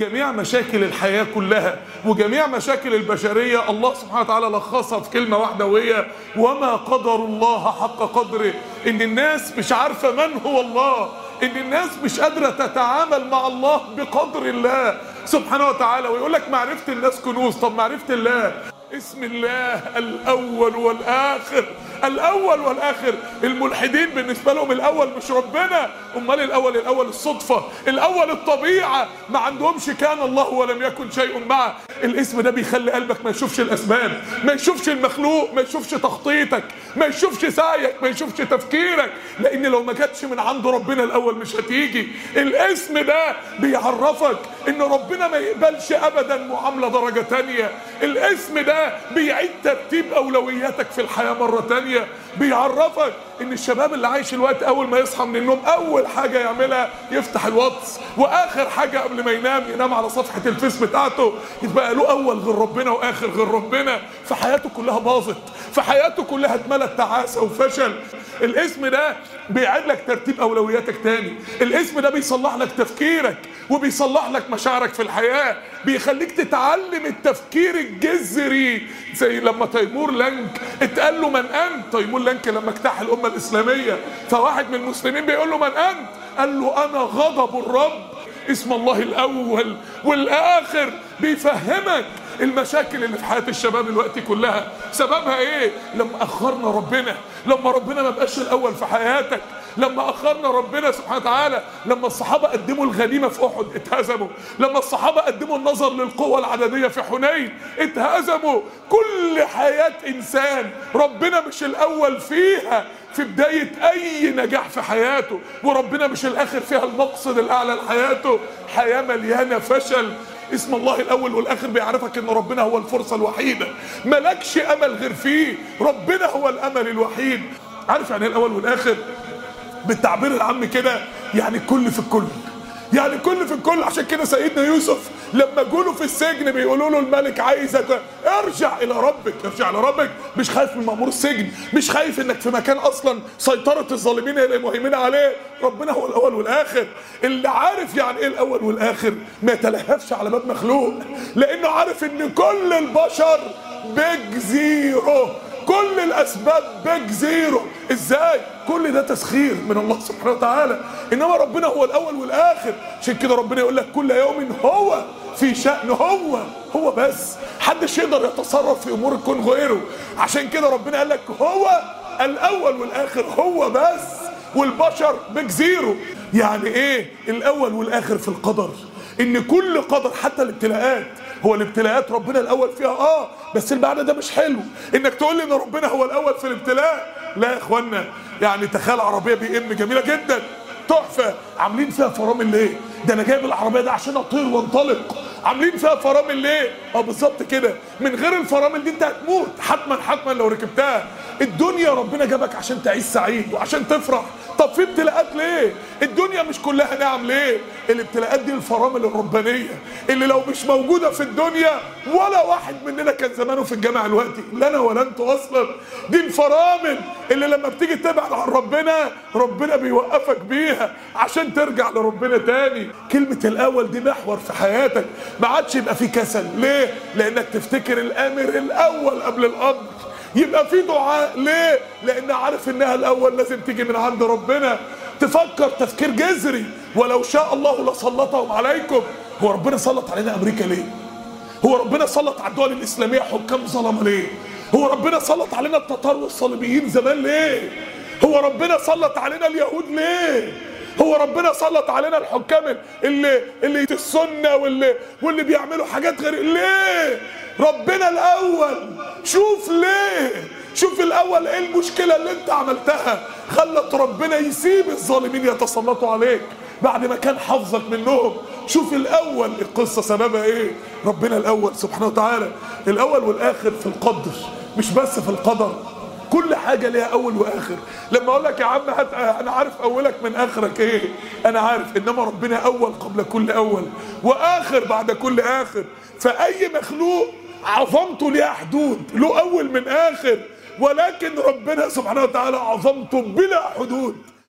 جميع مشاكل الحياة كلها وجميع مشاكل البشرية الله سبحانه وتعالى لخصها في كلمة واحدة وهي وما قدر الله حق قدره ان الناس مش عارفة من هو الله ان الناس مش قادرة تتعامل مع الله بقدر الله سبحانه وتعالى ويقول لك معرفة الناس كنوز طب معرفة الله اسم الله الاول والاخر الاول والاخر الملحدين بالنسبه لهم الاول مش ربنا امال الاول الاول الصدفه الاول الطبيعه ما عندهمش كان الله ولم يكن شيء معه الاسم ده بيخلي قلبك ما يشوفش الاسباب ما يشوفش المخلوق ما يشوفش تخطيطك ما يشوفش سعيك ما يشوفش تفكيرك لان لو ما جاتش من عند ربنا الاول مش هتيجي الاسم ده بيعرفك ان ربنا ما يقبلش ابدا معامله درجه تانية الاسم ده بيعيد ترتيب اولوياتك في الحياه مره تانية بيعرفك ان الشباب اللي عايش الوقت اول ما يصحى من النوم اول حاجه يعملها يفتح الواتس واخر حاجه قبل ما ينام ينام على صفحه الفيس بتاعته يبقى له اول غير ربنا واخر غير ربنا فحياته كلها باظت فحياته كلها اتملت تعاسه وفشل الاسم ده بيعيد لك ترتيب اولوياتك تاني الاسم ده بيصلح لك تفكيرك وبيصلح لك مشاعرك في الحياه بيخليك تتعلم التفكير الجذري زي لما تيمور لانك اتقال له من انت تيمور لانك لما اجتاح الامه الاسلاميه فواحد من المسلمين بيقول له من انت قال له انا غضب الرب اسم الله الاول والاخر بيفهمك المشاكل اللي في حياه الشباب الوقت كلها سببها ايه لما اخرنا ربنا لما ربنا ما بقاش الاول في حياتك لما اخرنا ربنا سبحانه وتعالى لما الصحابه قدموا الغنيمه في احد اتهزموا لما الصحابه قدموا النظر للقوه العدديه في حنين اتهزموا كل حياه انسان ربنا مش الاول فيها في بداية أي نجاح في حياته وربنا مش الآخر فيها المقصد الأعلى لحياته حياة مليانة فشل اسم الله الأول والآخر بيعرفك إن ربنا هو الفرصة الوحيدة ملكش أمل غير فيه ربنا هو الأمل الوحيد عارف يعني إيه الأول والآخر بالتعبير العام كده يعني كل في الكل يعني كل في الكل عشان كده سيدنا يوسف لما جوله في السجن بيقولوا له الملك عايزك ارجع الى ربك ارجع الى ربك مش خايف من مأمور السجن مش خايف انك في مكان اصلا سيطرة الظالمين هي اللي مهيمنة عليه ربنا هو الاول والاخر اللي عارف يعني ايه الاول والاخر ما يتلهفش على باب مخلوق لانه عارف ان كل البشر بيج زيرو كل الاسباب بيج زيرو ازاي كل ده تسخير من الله سبحانه وتعالى انما ربنا هو الاول والاخر عشان كده ربنا يقول لك كل يوم هو في شأن هو هو بس حدش يقدر يتصرف في امور الكون غيره عشان كده ربنا قال لك هو الاول والاخر هو بس والبشر بيج زيرو يعني ايه الاول والاخر في القدر ان كل قدر حتى الابتلاءات هو الابتلاءات ربنا الاول فيها اه بس المعنى ده مش حلو انك تقول لي ان ربنا هو الاول في الابتلاء لا يا اخوانا يعني تخيل عربيه بي ام جميله جدا تحفه عاملين فيها فرامل ليه ده انا جايب العربيه ده عشان اطير وانطلق عاملين فيها فرامل ليه اه بالظبط كده من غير الفرامل دي انت هتموت حتما حتما لو ركبتها الدنيا ربنا جابك عشان تعيش سعيد وعشان تفرح طب في ابتلاءات ليه الدنيا مش كلها نعم ليه الابتلاءات دي الفرامل الربانيه اللي لو مش موجوده في الدنيا ولا واحد مننا كان زمانه في الجامع دلوقتي لا انا ولا انتوا اصلا دي الفرامل اللي لما بتيجي تبعد عن ربنا ربنا بيوقفك بيها عشان ترجع لربنا تاني كلمه الاول دي محور في حياتك ما عادش يبقى في كسل ليه لانك تفتكر الامر الاول قبل الامر يبقى في دعاء ليه لان عارف انها الاول لازم تيجي من عند ربنا تفكر تفكير جذري ولو شاء الله لسلطهم عليكم هو ربنا سلط علينا امريكا ليه هو ربنا سلط على الدول الاسلاميه حكام ظلمه ليه هو ربنا سلط علينا التتار والصليبيين زمان ليه هو ربنا سلط علينا اليهود ليه هو ربنا سلط علينا الحكام اللي اللي السنه واللي واللي بيعملوا حاجات غير ليه ربنا الاول شوف ليه شوف الاول ايه المشكله اللي انت عملتها خلت ربنا يسيب الظالمين يتسلطوا عليك بعد ما كان حافظك منهم شوف الاول القصه سببها ايه ربنا الاول سبحانه وتعالى الاول والاخر في القدر مش بس في القدر كل حاجه ليها اول واخر لما اقول لك يا عم هت... انا عارف اولك من اخرك ايه انا عارف انما ربنا اول قبل كل اول واخر بعد كل اخر فاي مخلوق عظمته ليها حدود له اول من اخر ولكن ربنا سبحانه وتعالى عظمته بلا حدود